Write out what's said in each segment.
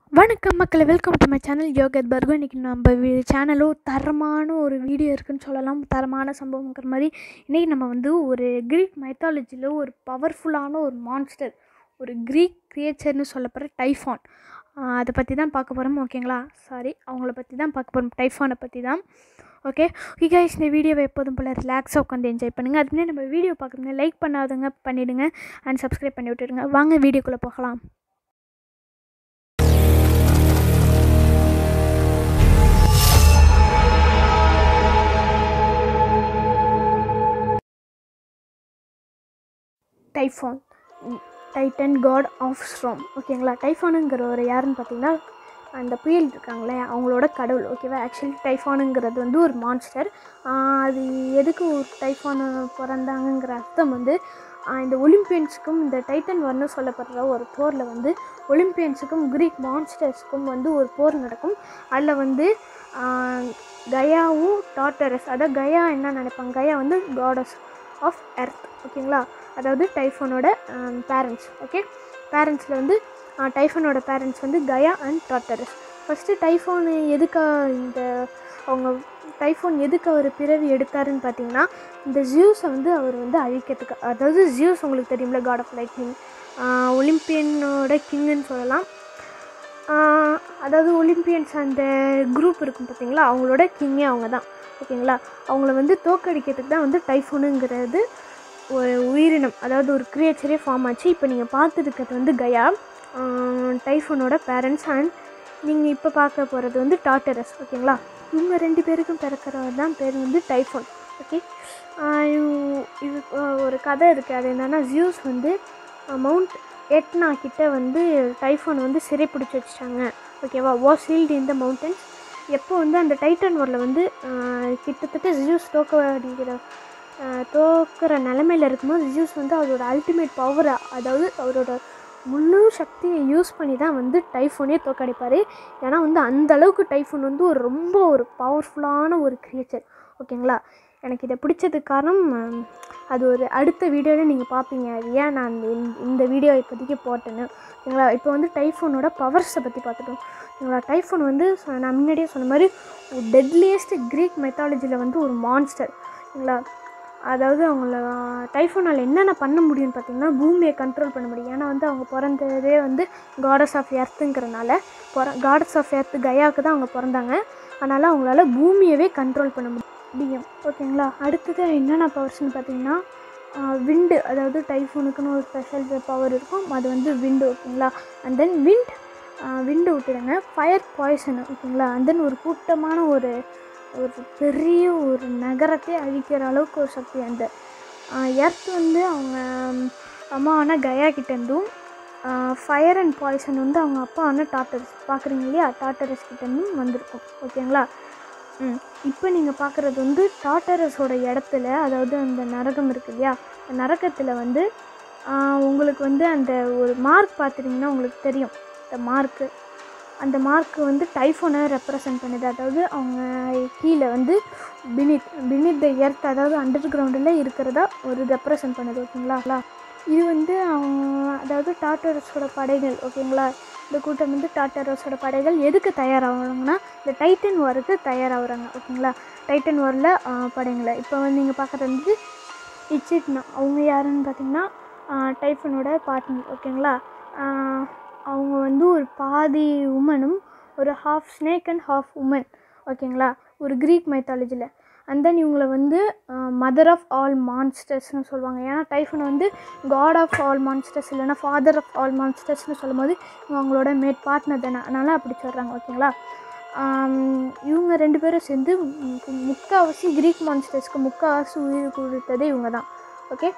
வணக்கம் மக்களே welcome to my channel யோகத் பர்கு இன்றைக்கி நம்ம சேனலும் தரமான ஒரு வீடியோ இருக்குன்னு சொல்லலாம் தரமான சம்பவங்கிற மாதிரி இன்றைக்கி நம்ம வந்து ஒரு க்ரீக் மைத்தாலஜியில் ஒரு பவர்ஃபுல்லான ஒரு மான்ஸ்டர் ஒரு க்ரீக் கிரியேச்சர்னு சொல்லப்படுற டைஃபான் அதை பற்றி தான் பார்க்க போகிறோம் ஓகேங்களா சாரி அவங்கள பற்றி தான் பார்க்க போகிறோம் டைஃபானை பற்றி தான் ஓகே ஓகே கைஸ் இந்த வீடியோவை எப்போதும் போல் ரிலாக்ஸாக உட்காந்து என்ஜாய் பண்ணுங்கள் அதுக்கு முன்னாடி நம்ம வீடியோ பார்க்குறீங்க லைக் பண்ணாதவங்க பண்ணிவிடுங்க அண்ட் சப்ஸ்கிரைப் பண்ணி விட்டுடுங்க வாங்க வீடியோக்குள்ளே போகலாம் Typhon titan god of storm ஓகேங்களா டைஃபானுங்கிறவர் யாருன்னு பார்த்தீங்கன்னா அந்த புயல் இருக்காங்களே அவங்களோட கடவுள் ஓகேவா ஆக்சுவலி டைஃபானுங்கிறது வந்து ஒரு மான்ஸ்டர் அது எதுக்கு ஒரு டைஃபான் பிறந்தாங்கங்கிற அர்த்தம் வந்து ஆஹ் இந்த ஒலிம்பியன்ஸுக்கும் இந்த டைட்டன் வர்னு சொல்லப்படுற ஒரு போரில் வந்து ஒலிம்பியன்ஸுக்கும் கிரீக் மான்ஸ்டர்ஸுக்கும் வந்து ஒரு போர் நடக்கும் அதில் வந்து ஆஹ் கயாவும் டாட்டரஸ் அதாவது கயா என்ன நினைப்பாங்க கயா வந்து காடஸ் ஆஃப் எர்த் ஓகேங்களா அதாவது டைஃபோனோட பேரண்ட்ஸ் ஓகே பேரண்ட்ஸில் வந்து டைஃபோனோட பேரண்ட்ஸ் வந்து Gaia and Tartarus first Typhon எதுக்கு இந்த அவங்க டைஃபோன் எதுக்கு அவர் பிறவி எடுத்தாருன்னு பார்த்தீங்கன்னா இந்த ஜியூஸை வந்து அவர் வந்து அழிக்கிறதுக்கு அதாவது ஜியூஸ் உங்களுக்கு தெரியும்ல காட் ஆஃப் லைட்னிங் ஒலிம்பியனோட கிங்குன்னு சொல்லலாம் ஆஹ் அதாவது ஒலிம்பியன்ஸ் அந்த குரூப் இருக்கும் பார்த்தீங்களா அவங்களோட கிங்கே அவங்க தான் ஓகேங்களா அவங்கள வந்து தோக்கடிக்கிறதுக்கு தான் வந்து டைஃபோனுங்கிறது ஒரு உயிரினம் அதாவது ஒரு கிரியேச்சரே ஃபார்ம் ஆச்சு இப்போ நீங்கள் பார்த்துருக்கிறது வந்து கயா டைஃபோனோட பேரண்ட்ஸ் அண்ட் நீங்கள் இப்போ பார்க்க போகிறது வந்து டாட்டரஸ் ஓகேங்களா இவங்க ரெண்டு பேருக்கும் பிறக்கிறவர் தான் பேர் வந்து டைஃபோன் ஓகே இது ஒரு கதை இருக்குது அது என்னென்னா ஜியூஸ் வந்து மவுண்ட் எட்னா கிட்ட வந்து டைஃபோன் வந்து சிறை பிடிச்சி வச்சிட்டாங்க ஓகேவா was held in the mountains எப்போ வந்து அந்த டைட்டன் வாரில் வந்து ஆஹ், கிட்டத்தட்ட ஜியூஸ் தோக்க அடிக்கிற ஆஹ், தோக்குற நிலமையில இருக்கும்போது ஜியூஸ் வந்து அவரோட அல்டிமேட் பவரை அதாவது அவரோட முழு சக்தியை யூஸ் பண்ணி தான் வந்து டைஃபோனே தோக்கடிப்பார் ஏன்னா வந்து அந்த அளவுக்கு டைஃபோன் வந்து ஒரு ரொம்ப ஒரு பவர்ஃபுல்லான ஒரு கிரியேச்சர் ஓகேங்களா எனக்கு இதை பிடிச்சதுக்கு காரணம் ஆஹ், அது ஒரு அடுத்த வீடியோவில் நீங்கள் பார்ப்பீங்க அது ஏன் நான் இந்த இந்த- இந்த வீடியோ இப்போதைக்கு போட்டேன்னு ஓகேங்களா இப்போ வந்து டைஃபோனோட பவர்ஸை பற்றி பார்த்துட்டோம் ஓகேங்களா டைஃபோன் வந்து சொ- நான் முன்னாடியே சொன்ன மாதிரி டெட்லியஸ்ட் க்ரீக் மெத்தாலஜியில் வந்து ஒரு மான்ஸ்டர் ஓகேங்களா அதாவது அவங்கள டைஃபோனால் என்னென்ன பண்ண முடியும்னு பார்த்தீங்கன்னா பூமியை கண்ட்ரோல் பண்ண முடியும் ஏன்னா வந்து அவங்க பிறந்ததே வந்து காடஸ் ஆஃப் எர்த்துங்கிறனால பிற காடஸ் ஆஃப் எர்த் கயாவுக்கு தான் அவங்க பிறந்தாங்க அதனால் அவங்களால பூமியவே கண்ட்ரோல் பண்ண முடியும் ஓகேங்களா அடுத்தது என்னென்ன பவர்ஸ்னு பார்த்தீங்கன்னா விண்டு அதாவது டைஃபோனுக்குன்னு ஒரு ஸ்பெஷல் பவர் இருக்கும் அது வந்து விண்டு ஓகேங்களா அண்ட் தென் விண்ட் விண்டு விட்டுடுங்க ஃபயர் பாய்சன் ஓகேங்களா அண்ட் தென் ஒரு கூட்டமான ஒரு ஒரு பெரிய ஒரு நகரத்தை அழிக்கிற அளவுக்கு ஒரு சக்தி அந்த எர்த் வந்து அவங்க அம்மாவான கயா கிட்டேருந்தும் ஃபயர் அண்ட் பாய்சன் வந்து அவங்க அப்பாவான டாட்டர்ஸ் பார்க்குறீங்க இல்லையா டாட்டரஸ் கிட்டேருந்தும் வந்திருக்கும் ஓகேங்களா ம் இப்போ நீங்கள் பார்க்குறது வந்து டாட்டரஸோட இடத்துல அதாவது அந்த நரகம் இருக்கு இல்லையா அந்த நரகத்தில் வந்து ஆஹ், உங்களுக்கு வந்து அந்த ஒரு மார்க் பார்த்துட்டிங்கன்னா உங்களுக்கு தெரியும் இந்த மார்க்கு அந்த மார்க் வந்து டைஃபோனை ரெப்ரசன்ட் பண்ணுது அதாவது அவங்க கீழே வந்து பினித் பினித் த எர்த் அதாவது அண்டர் கிரவுண்டில் இருக்கிறதா ஒரு ரெப்ரசன்ட் பண்ணுது ஓகேங்களா இது வந்து அவங்க அதாவது டாட்டரஸோட படைகள் ஓகேங்களா இந்த கூட்டம் வந்து டாட்டரஸோட படைகள் எதுக்கு தயாராகிறாங்கன்னா இந்த டைட்டன் வாருக்கு தயாராகிறாங்க ஓகேங்களா டைட்டன் வாரில் படைங்களை இப்போ வந்து நீங்கள் பார்க்குறது வந்து இச்சிட்னா அவங்க யாருன்னு பார்த்தீங்கன்னா டைஃபனோட பார்ட்னர் ஓகேங்களா ஆஹ் அவங்க வந்து ஒரு பாதி உமனும் ஒரு half snake and half woman ஓகேங்களா ஒரு க்ரீக் மைத்தாலஜியில் அண்ட் தென் இவங்கள வந்து மதர் ஆஃப் ஆல் மான்ஸ்டர்ஸ்னு சொல்லுவாங்க ஏன்னா டைஃபன் வந்து காட் ஆஃப் ஆல் மான்ஸ்டர்ஸ் இல்லைன்னா ஃபாதர் ஆஃப் ஆல் மான்ஸ்டர்ஸ்னு சொல்லும்போது இவங்க அவங்களோட மேட் பார்ட்னர் தானே அதனால் அப்படி சொல்கிறாங்க ஓகேங்களா ஆம், இவங்க ரெண்டு பேரும் சேர்ந்து மு- முக்காவாசி க்ரீக் மான்ஸ்டர்ஸ்க்கு முக்காவாசி உயிர் கொடுத்ததே இவங்க தான் ஓகே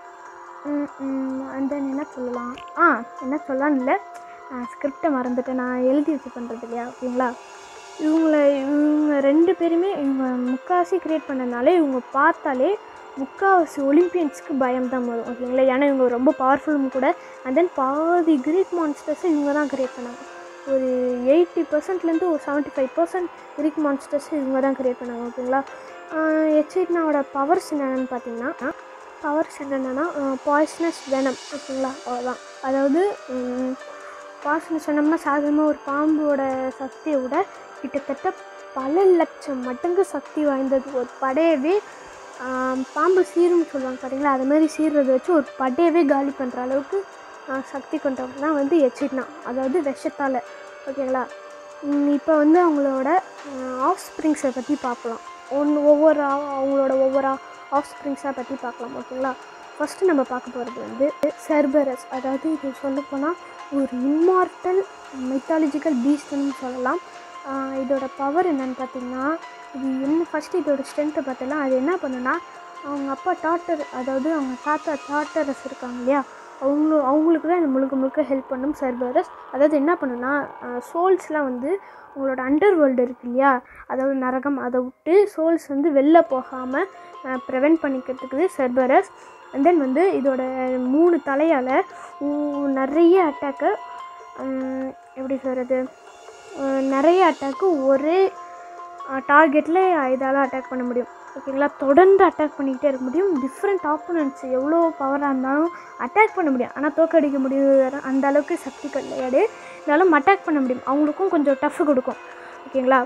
அண்ட் தென் என்ன சொல்லலாம் ஆ என்ன சொல்லலாம்னு இல்லை ஸ்கிரிப்டை மறந்துட்டேன் நான் எழுதி வச்சு பண்ணுறது இல்லையா ஓகேங்களா இவங்கள இவங்க ரெண்டு பேருமே இவங்க முக்காவாசி க்ரியேட் பண்ணனாலே இவங்க பார்த்தாலே முக்காவாசி ஒலிம்பியன்ஸ்க்கு பயம் தான் வரும் ஓகேங்களா ஏன்னா இவங்க ரொம்ப பவர்ஃபுல்லும் கூட அண்ட் தென் பாதி கிரீக் மான்ஸ்டர்ஸை இவங்க தான் க்ரியேட் பண்ணாங்க ஒரு எயிட்டி பர்சன்ட்லேருந்து ஒரு seventy five percent Greek monsters இவங்க தான் க்ரியேட் பண்ணாங்க ஓகேங்களா எச்ஐட்னாவோட பவர்ஸ் என்னென்னு பார்த்தீங்கன்னா பவர்ஸ் என்னென்னா பாய்ஸ்னஸ் வெனம் ஓகேங்களா அவ்வளோதான் அதாவது பாஸ்ன்னு சொன்னோம்னா சாதாரணமாக ஒரு பாம்போட சக்தியை விட கிட்டத்தட்ட பல லட்சம் மடங்கு சக்தி வாய்ந்தது ஒரு படையவே ஆம், பாம்பு சீருன்னு சொல்லுவாங்க பார்த்தீங்களா அது மாதிரி சீர்றதை வச்சு ஒரு படையவே காலி பண்ணுற அளவுக்கு ஆ, சக்தி கொண்டவங்க தான் வந்து எச்சிட்னா அதாவது விஷத்தால் ஓகேங்களா இப்போ வந்து அவங்களோட ஆஃப் ஸ்ப்ரிங்ஸை பற்றி பார்க்கலாம் ஒன்று ஒவ்வொரு ஆ- அவங்களோட ஒவ்வொரு ஆஃப் ஸ்ப்ரிங்ஸை பற்றி பார்க்கலாம் ஓகேங்களா ஃபஸ்ட்டு நம்ம பார்க்க போகிறது வந்து செர்பரஸ் அதாவது இது சொல்லப்போனால் ஒரு இம்மார்டல் மைத்தாலஜிக்கல் பீஸ்ட்னு சொல்லலாம் ஆஹ் இதோட பவர் என்னன்னு பார்த்தீங்கன்னா இது என்ன ஃபஸ்ட்டு இதோட ஸ்ட்ரென்த்தை பார்த்தலாம் அது என்ன பண்ணுன்னா அவங்க அப்பா டாட்டர் அதாவது அவங்க தாத்தா டாட்டரஸ் இருக்காங்க இல்லையா அவங்களும் அவங்களுக்கு தான் இந்த முழுக்க முழுக்க ஹெல்ப் பண்ணும் சர்வரஸ் அதாவது என்ன பண்ணுன்னா சோல்ஸ்லாம் வந்து உங்களோட அண்டர் வேர்ல்டு இருக்கு இல்லையா அதாவது நரகம் அதை விட்டு சோல்ஸ் வந்து வெளில போகாமல் ப்ரிவெண்ட் பண்ணிக்கிறதுக்கு சர்வரஸ் அண்ட் தென் வந்து இதோட மூணு தலையால் நிறைய அட்டாக்கை எப்படி சொல்கிறது நிறைய அட்டாக்கு ஒரே டார்கெட்டில் இதால் அட்டாக் பண்ண முடியும் ஓகேங்களா தொடர்ந்து அட்டாக் பண்ணிக்கிட்டே இருக்க முடியும் டிஃப்ரெண்ட் ஆப்போனன்ட்ஸ் எவ்வளோ பவராக இருந்தாலும் அட்டாக் பண்ண முடியும் ஆனால் தோக்கடிக்க முடியும் அந்த அளவுக்கு சக்தி கிடையாது இருந்தாலும் அட்டாக் பண்ண முடியும் அவங்களுக்கும் கொஞ்சம் டஃப் கொடுக்கும் ஓகேங்களா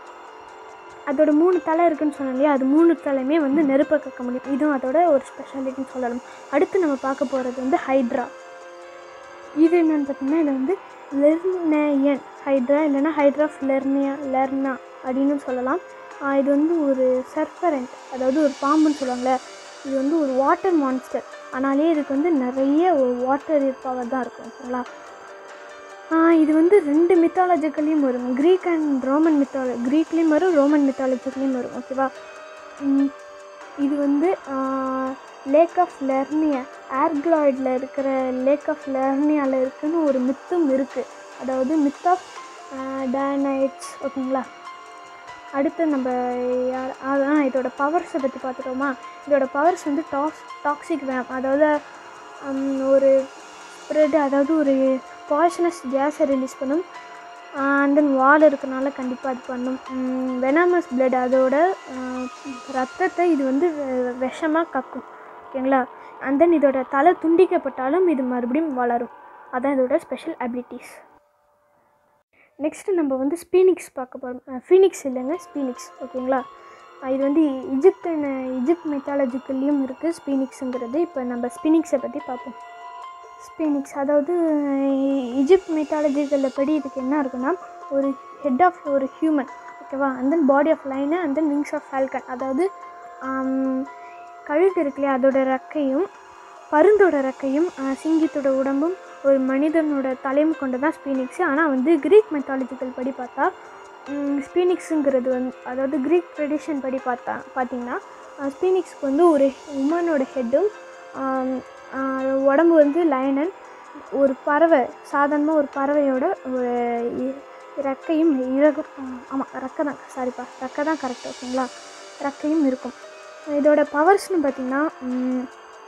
அதோட மூணு தலை இருக்குன்னு சொன்னோம் இல்லையா அது மூணு தலையுமே வந்து நெருப்பை கக்க முடியும் இதுவும் அதோட ஒரு ஸ்பெஷாலிட்டின்னு சொல்லலாம் அடுத்து நம்ம பார்க்க போகிறது வந்து ஹைட்ரா இது என்னன்னு பார்த்தீங்கன்னா இது வந்து லெர்னேயன் ஹைட்ரா இல்லைன்னா ஹைட்ரா லெர்னியா லெர்னா அப்படின்னு சொல்லலாம் ஆஹ் இது வந்து ஒரு சர்ஃபரண்ட் அதாவது ஒரு பாம்புன்னு சொல்லுவாங்கள்ல இது வந்து ஒரு வாட்டர் மான்ஸ்டர் ஆனாலே இதுக்கு வந்து நிறைய ஒரு வாட்டர் பவர் தான் இருக்கும் ஓகேங்களா ஆஹ் இது வந்து ரெண்டு மித்தாலஜிக்கலையும் வரும் க்ரீக் அண்ட் ரோமன் மித்தால க்ரீக்லேயும் வரும் ரோமன் மித்தாலஜிக்கலையும் வரும் ஓகேவா உம், இது வந்து லேக் ஆஃப் லெர்னியா ஏர்க்ளாய்டில் இருக்கிற லேக் ஆஃப் லெர்னியாவில் இருக்குன்னு ஒரு மித்தும் இருக்குது அதாவது மித் ஆஃப் டேனைட்ஸ் ஓகேங்களா அடுத்து நம்ம யார் அதான் இதோட பவர்ஸை பற்றி பார்த்துட்டோமா இதோட பவர்ஸ் வந்து டாக்ஸ் டாக்ஸிக் வேம் அதாவது ஹம், ஒரு ஸ்ப்ரெட் அதாவது ஒரு பாய்சனஸ் கேஸை ரிலீஸ் பண்ணும் அண்ட் தென் வால் இருக்கனால கண்டிப்பாக அது பண்ணும் வெனாமஸ் blood அதோட ஆஹ், ரத்தத்தை இது வந்து வெ- விஷமாக கக்கும் ஓகேங்களா அண்ட் தென் இதோட தலை துண்டிக்கப்பட்டாலும் இது மறுபடியும் வளரும் அதான் இதோட ஸ்பெஷல் அபிலிட்டிஸ் நெக்ஸ்ட்டு நம்ம வந்து ஸ்பீனிக்ஸ் பார்க்க போகிறோம் ஃபீனிக்ஸ் இல்லைங்க ஸ்பீனிக்ஸ் ஓகேங்களா அஹ் இது வந்து இஜிப்தின் இஜிப்ட் மெத்தாலஜிக்கல்லையும் இருக்குது ஸ்பீனிக்ஸுங்கிறது இப்போ நம்ம ஸ்பீனிக்ஸை பற்றி பார்ப்போம் ஸ்பீனிக்ஸ் அதாவது அஹ், இஜிப்ட் மெத்தாலஜிக்கலில் படி இதுக்கு என்ன இருக்குன்னா ஒரு ஹெட் ஆஃப் ஒரு ஹியூமன் ஓகேவா and then body of lion and then wings of falcon அதாவது ஆம், கழுகு இருக்கு இல்லையா அதோட ரெக்கையும் பருந்தோட ரெக்கையும் அஹ், சிங்கத்தோட உடம்பும் ஒரு மனிதனோட தலையும் கொண்டு தான் ஸ்பீனிக்ஸு ஆனால் வந்து க்ரீக் மெத்தாலஜிக்கல் படி பார்த்தா ஸ்பீனிக்ஸுங்கிறது வந்து அதாவது க்ரீக் ட்ரெடிஷன் படி பார்த்தா பார்த்தீங்கன்னா ஸ்பீனிக்ஸ்க்கு வந்து ஒரு உமனோட ஹெட்டும் உடம்பு வந்து லைனன் ஒரு பறவை சாதாரணமாக ஒரு பறவையோட ஒரு இ- ரெக்கையும் இறகும் ஆமாம் ரெக்கை தான் சாரிப்பா ரெக்கை தான் கரெக்ட் ஓகேங்களா ரெக்கையும் இருக்கும் இதோட பவர்ஸ்னு பார்த்தீங்கன்னா ம்,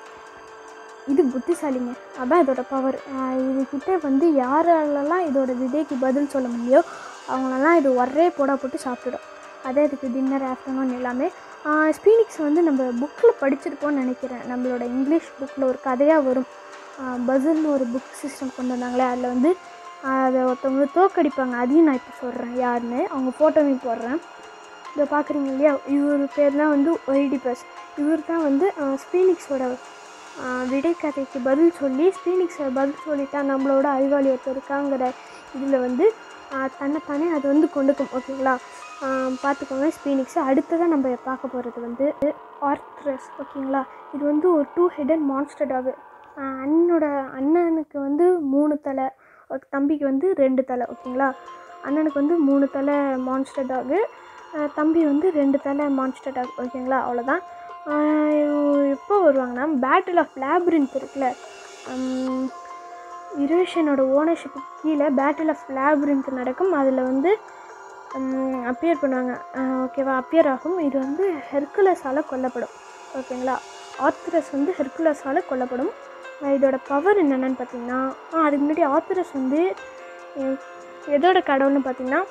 இது புத்திசாலிங்க அதான் இதோட பவர் இதுக்கிட்ட வந்து யாராலெல்லாம் இதோட விதைக்கு பதில் சொல்ல முடியோ அவங்களெல்லாம் இது ஒரே போடா போட்டு சாப்பிட்டுடும் அதே இதுக்கு டின்னர் ஆஃப்டர்நூன் எல்லாமே ஸ்பீனிக்ஸ் வந்து நம்ம புக்கில் படிச்சிருப்போம்னு நினைக்கிறேன் நம்மளோட இங்கிலீஷ் புக்கில் ஒரு கதையாக வரும் பசில்னு ஒரு புக் சிஸ்டம் கொண்டு வந்தாங்களே அதில் வந்து அதை ஒருத்தவங்க தோக்கடிப்பாங்க அதையும் நான் இப்போ சொல்கிறேன் யாருன்னு அவங்க ஃபோட்டோவையும் போடுறேன் இதை பார்க்குறீங்க இல்லையா இவர் பேர் தான் வந்து ஒய்டிபஸ் இவர் தான் வந்து ஸ்பீனிக்ஸோட விடைக்கதைக்கு பதில் சொல்லி ஸ்பீனிக்ஸை பதில் சொல்லிட்டா நம்மளோட அறிவாளி ஒருத்தர் இருக்காங்கிற இதில் வந்து ஆஹ், தன்னைத்தானே அது வந்து கொண்டுக்கும் ஓகேங்களா ஆஹ், பார்த்துக்கோங்க ஸ்பீனிக்ஸ் அடுத்ததாக நம்ம பார்க்க போகிறது வந்து ஆர்த்ரஸ் ஓகேங்களா இது வந்து ஒரு டூ ஹெடட் மான்ஸ்டர் டாக் அண்ணனோட அண்ணனுக்கு வந்து மூணு தலை ஒரு தம்பிக்கு வந்து ரெண்டு தலை ஓகேங்களா அண்ணனுக்கு வந்து மூணு தலை மான்ஸ்டர் டாகு தம்பி வந்து ரெண்டு தலை மான்ஸ்டர் டாக் ஓகேங்களா அவ்வளோதான் எப்போ வருவாங்கன்னா பேட்டில் ஆஃப் லேப்ரின்த் இருக்குல்ல இரேஷனோட ஓனர்ஷிப்பு கீழே பேட்டில் ஆஃப் லேப்ரின்த் நடக்கும் அதில் வந்து அப்பியர் பண்ணுவாங்க ஓகேவா அப்பியர் ஆகும் இது வந்து ஹெர்குலஸால் கொல்லப்படும் ஓகேங்களா ஆர்த்தரஸ் வந்து ஹெர்குலஸால் கொல்லப்படும் அஹ் இதோட பவர் என்னென்னு பார்த்தீங்கன்னா ஆ அதுக்கு முன்னாடி ஆர்த்தரஸ் வந்து எ- எதோட கடவுள்னு பார்த்தீங்கன்னா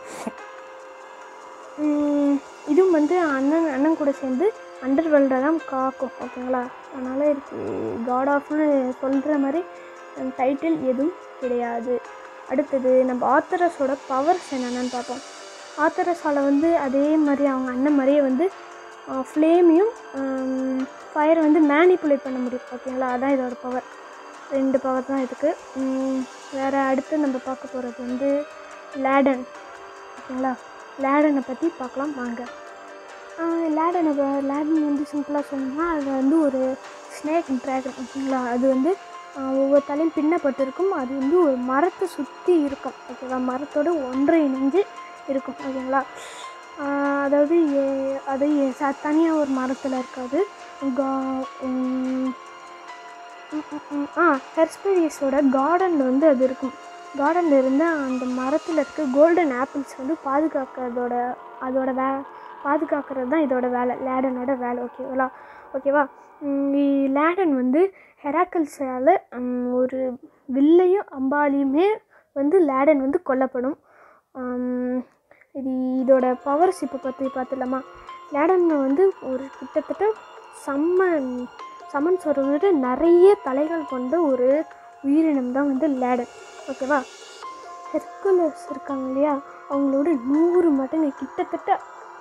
உம், இதுவும் வந்து அண்ணன் அண்ணன் கூட சேர்ந்து அண்டர் வேர்ல்டை தான் காக்கும் ஓகேங்களா அதனால் இதுக்கு காட் ஆஃப்னு சொல்கிற மாதிரி டைட்டில் எதுவும் கிடையாது அடுத்தது நம்ம ஆத்தரஸோட பவர்ஸ் என்னென்னு பார்ப்போம் ஆத்தரஸால் வந்து அதே மாதிரி அவங்க அண்ணன் மாதிரியே வந்து ஃப்ளேமையும் ஃபயரை வந்து மேனிப்புலேட் பண்ண முடியும் ஓகேங்களா அதான் இதோட பவர் ரெண்டு பவர் தான் இதுக்கு உம், வேற அடுத்து நம்ம பார்க்க போகிறது வந்து லேடன் ஓகேங்களா லேடனை பற்றி பார்க்கலாம் வாங்க லேடனை லேடன் வந்து சிம்பிளாக சொல்லணும்னா அது வந்து ஒரு ஸ்னேக் ட்ராகன் ஓகேங்களா அது வந்து ஆஹ், ஒவ்வொரு தலையும் பின்னப்பட்டிருக்கும் அது வந்து ஒரு மரத்தை சுற்றி இருக்கும் ஓகேவா மரத்தோட ஒன்றை இணைஞ்சு இருக்கும் ஓகேங்களா ஆஹ், அதாவது ஏ- அது ஏ- ச தனியாக ஒரு மரத்தில் இருக்காது கா- உம், ம், ம், ம். ஆ ஹெர்ஸ்பீரியஸோட கார்டனில் வந்து அது இருக்கும் கார்டனில் இருந்து அந்த மரத்தில் இருக்க கோல்டன் ஆப்பிள்ஸ் வந்து பாதுகாக்கிறதோட அதோட வே பாதுகாக்கிறது தான் இதோட வேலை லேடனோட வேலை ஓகேவா ஓகேவா ம், இ- லேடன் வந்து ஹெராக்கல்ஸால் ஒரு வில்லையும் அம்பாலியுமே வந்து லேடன் வந்து கொல்லப்படும் ஆம், இது இதோட பவர்ஸ் இப்போ பற்றி பார்த்துலாமா லேடன் வந்து ஒரு கிட்டத்தட்ட சம்மன் சமன் சொல்கிறத விட நிறைய தலைகள் கொண்ட ஒரு உயிரினம் தான் வந்து லேடன் ஓகேவா ஹெர்குலஸ் இருக்காங்க இல்லையா அவங்களோட நூறு மடங்கு கிட்டத்தட்ட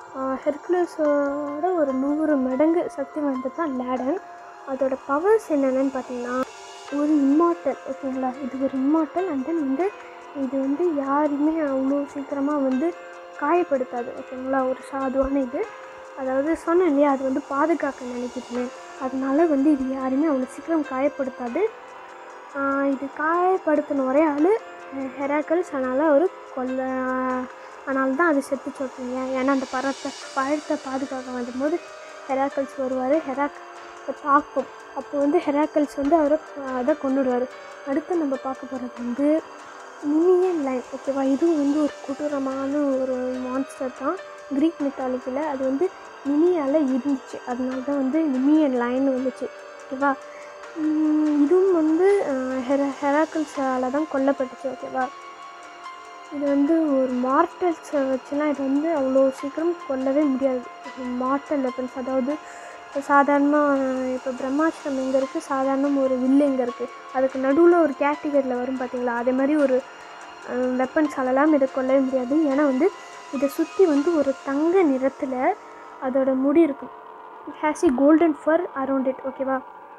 ஹெர்குலஸோட ஒரு நூறு மடங்கு சக்தி வாய்ந்தது தான் லேடன் அதோட பவர்ஸ் என்னென்னு பார்த்தீங்கன்னா ஒரு இம்மார்ட்டல் ஓகேங்களா இது ஒரு இம்மார்ட்டல் அண்ட் தென் வந்து இது வந்து யாருமே அவ்வளோ சீக்கிரமாக வந்து காயப்படுத்தாது ஓகேங்களா ஒரு சாதுவான இது அதாவது சொன்னேன் இல்லையா அது வந்து பாதுகாக்க நினைக்குதுன்னு அதனால வந்து இது யாருமே அவ்வளோ சீக்கிரம் காயப்படுத்தாது ஆஹ் இது காயப்படுத்தின ஒரே ஆள் ஹெராக்கல்ஸ் அதனால் அவர் கொல்ல அதனால தான் அது செத்து சொல்கிறீங்க ஏன்னா அந்த பழத்தை பழத்தை பாதுகாக்க வந்தபோது ஹெராக்கல்ஸ் வருவார் ஹெராக் தாக்கும் அப்போ வந்து ஹெராக்கல்ஸ் வந்து அவரை அதை கொண்டுடுவார் அடுத்து நம்ம பார்க்க போகிறது வந்து நிமியன் லைன் ஓகேவா இதுவும் வந்து ஒரு கொடூரமான ஒரு மான்ஸ்டர் தான் க்ரீக் மித்தாலஜியில் அது வந்து நிமியால் இருந்துச்சு அதனால தான் வந்து நிமியன் லைன் வந்துச்சு ஓகேவா உம், இதுவும் வந்து அஹ், ஹெரா ஹெராக்கல்ஸால் தான் கொல்லப்பட்டுச்சு ஓகேவா இது வந்து ஒரு மார்டல்ஸை வச்சுலாம் இது வந்து அவ்வளோ சீக்கிரம் கொல்லவே முடியாது மார்டல் வெப்பன்ஸ் அதாவது சாதாரணமாக இப்போ பிரம்மாஸ்திரம் எங்கே இருக்குது சாதாரண ஒரு வில்லு எங்கே இருக்குது அதுக்கு நடுவில் ஒரு கேட்டகரியில் வரும் பார்த்தீங்களா அதே மாதிரி ஒரு வெப்பன்ஸாலலாம் இதை கொல்லவே முடியாது ஏன்னா வந்து இதை சுற்றி வந்து ஒரு தங்க நிறத்தில் அதோட முடி இருக்கும் has a golden fur around it ஓகேவா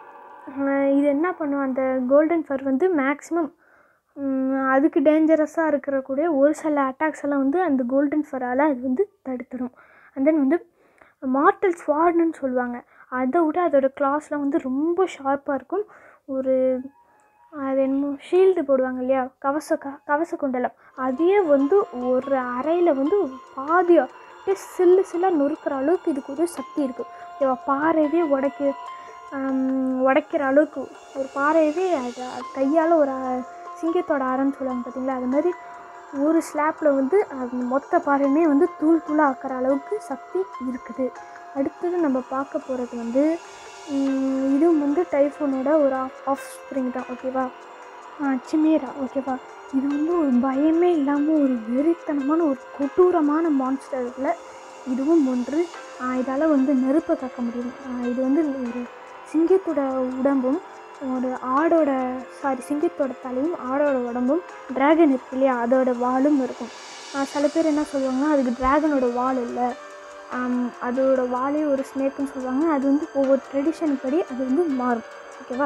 அஹ் இது என்ன பண்ணும் அந்த கோல்டன் ஃபர் வந்து மேக்ஸிமம் அதுக்கு டேஞ்சரஸாக இருக்கக்கூடிய ஒரு சில அட்டாக்ஸ் எல்லாம் வந்து அந்த கோல்டன் ஃபரால் அது வந்து தடுத்துடும் அண்ட் தென் வந்து மார்டல் ஸ்வாட்னு சொல்லுவாங்க அதை விட அதோட கிளாஸ்லாம் வந்து ரொம்ப ஷார்ப்பாக இருக்கும் ஒரு அது என்னமோ ஷீல்டு போடுவாங்க இல்லையா கவச க கவச குண்டலம் அதையே வந்து ஒரு அறையில் வந்து பாதியாக அப்படியே சில்லு சில்லாக நொறுக்கிற அளவுக்கு இதுக்கு ஒரு சக்தி இருக்குது ஓகேவா பாறையவே உடைக்க ஆம், உடைக்கிற அளவுக்கு ஒரு பாறையவே அது அது கையால் ஒரு அ- சிங்கத்தோட அறன்னு சொல்லுவாங்க பார்த்தீங்களா அது மாதிரி ஒரு ஸ்லாப்பில் வந்து அது மொத்த பாறையுமே வந்து தூள் தூளாக ஆக்கிற அளவுக்கு சக்தி இருக்குது அடுத்தது நம்ம பார்க்க போகிறது வந்து ம், இதுவும் வந்து டைஃபோனோட ஒரு ஆஃப் ஸ்ப்ரிங் தான் ஓகேவா சிமேரா ஓகேவா இது வந்து ஒரு பயமே இல்லாமல் ஒரு வெறித்தனமான ஒரு கொடூரமான மான்ஸ்டரில் இதுவும் ஒன்று இதால் வந்து நெருப்பை காக்க முடியும் ஆஹ் இது வந்து ஒரு சிங்கத்தோட உடம்பும் ஒரு ஆடோட சாரி சிங்கத்தோட தலையும் ஆடோட உடம்பும் டிராகன் இருக்கு இல்லையா அதோட வாலும் இருக்கும் ஆஹ் சில பேர் என்ன சொல்லுவாங்கன்னா அதுக்கு டிராகனோட வால் இல்லை ஆம், அதோட வாலே ஒரு ஸ்னேக்குன்னு சொல்லுவாங்க அது வந்து ஒவ்வொரு ட்ரெடிஷன் படி அது வந்து மாறும் ஓகேவா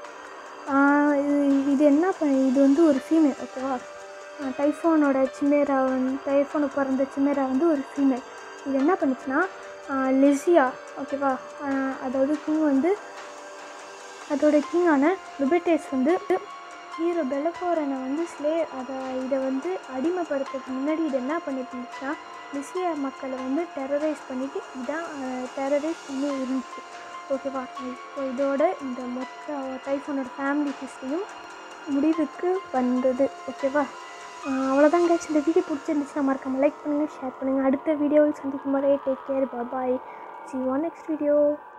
ஆஹ் இது இது என்ன பண்ண இது வந்து ஒரு ஃபீமேல் ஓகேவா ஆஹ் டைஃபோனோட சிமேரா வந்து டைஃபோனுக்கு பிறந்த சிமேரா வந்து ஒரு ஃபீமேல் இது என்ன பண்ணுச்சுன்னா ஆஹ் லெசியா ஓகேவா ஆஹ் அதாவது கிங் வந்து அதோட கிங்கான லுபெட்டேஸ் வந்து ஹீரோ பெலஃபோரனை வந்து ஸ்லே அதை இதை வந்து அடிமைப்படுத்துறதுக்கு முன்னாடி இது என்ன பண்ணிட்டு இருந்துச்சுன்னா லிசியா மக்களை வந்து டெரரைஸ் பண்ணிட்டு இதான் டெரரைஸ் பண்ணி இருந்துச்சு ஓகேவா இப்போ இதோட இந்த மொத்த டைஃபோனோட ஃபேமிலி ஹிஸ்ட்ரியும் முடிவுக்கு வந்தது ஓகேவா அவ்வளோதான் கேட்ச் இந்த வீடியோ பிடிச்சிருந்துச்சுன்னா மறக்காம லைக் பண்ணுங்கள் ஷேர் பண்ணுங்கள் அடுத்த வீடியோவில் சந்திக்கும் வரை take care bye see on next video